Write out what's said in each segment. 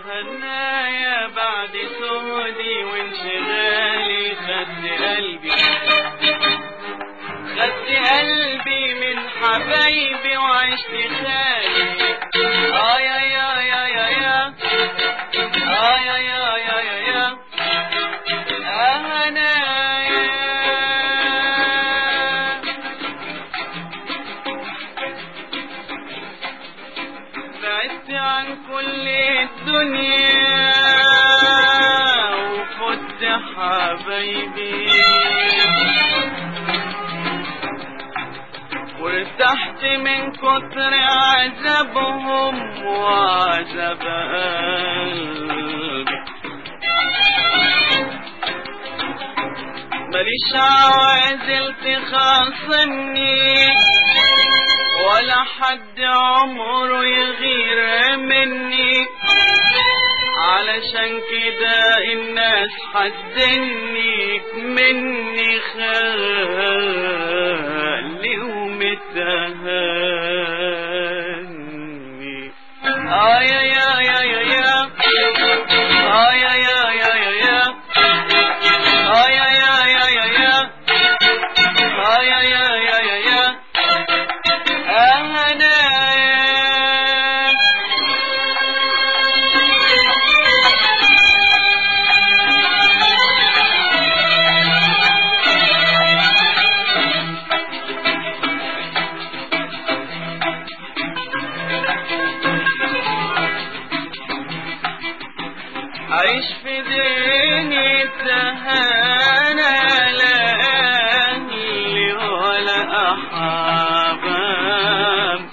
هنايا بعد سهدي وانشغالي خدت قلبي خدت قلبي من حبايبي وعشت خالي آه يا يا يا يا يا آه يا يا يا يا يا آه هنايا بعدت عن كل الدنيا وفت حبايبي وارتحت من كتر عذابهم وعذاب قلبي ماليش عوازل تخاصمني ولا حد عمره يغير مني علشان كده الناس حدني مني خالي ومتهني آه يا يا يا يا يا آه يا يا يا يا يا آه يا يا يا يا يا آه يا يا يا يا يا أنا عيش في دنيا تهانى لا أهلي ولا أحباب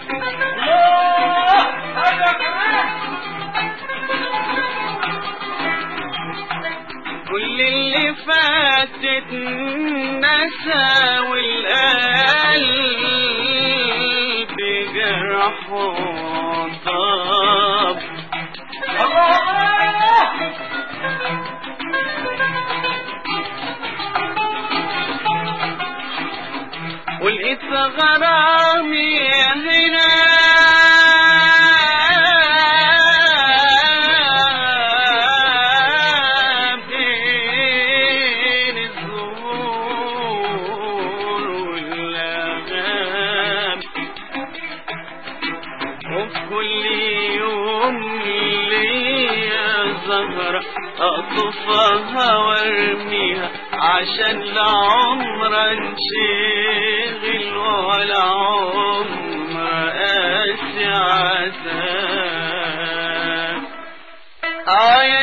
كل اللي فاتت نسى والقلب جرح وطاب ولقيت غرامي هنا بين الزهور والأغام وفي كل يوم ليا زهرة أقطفها وارميها عشان لعمر انشغل ولا عمر قاسي عذاب آه يا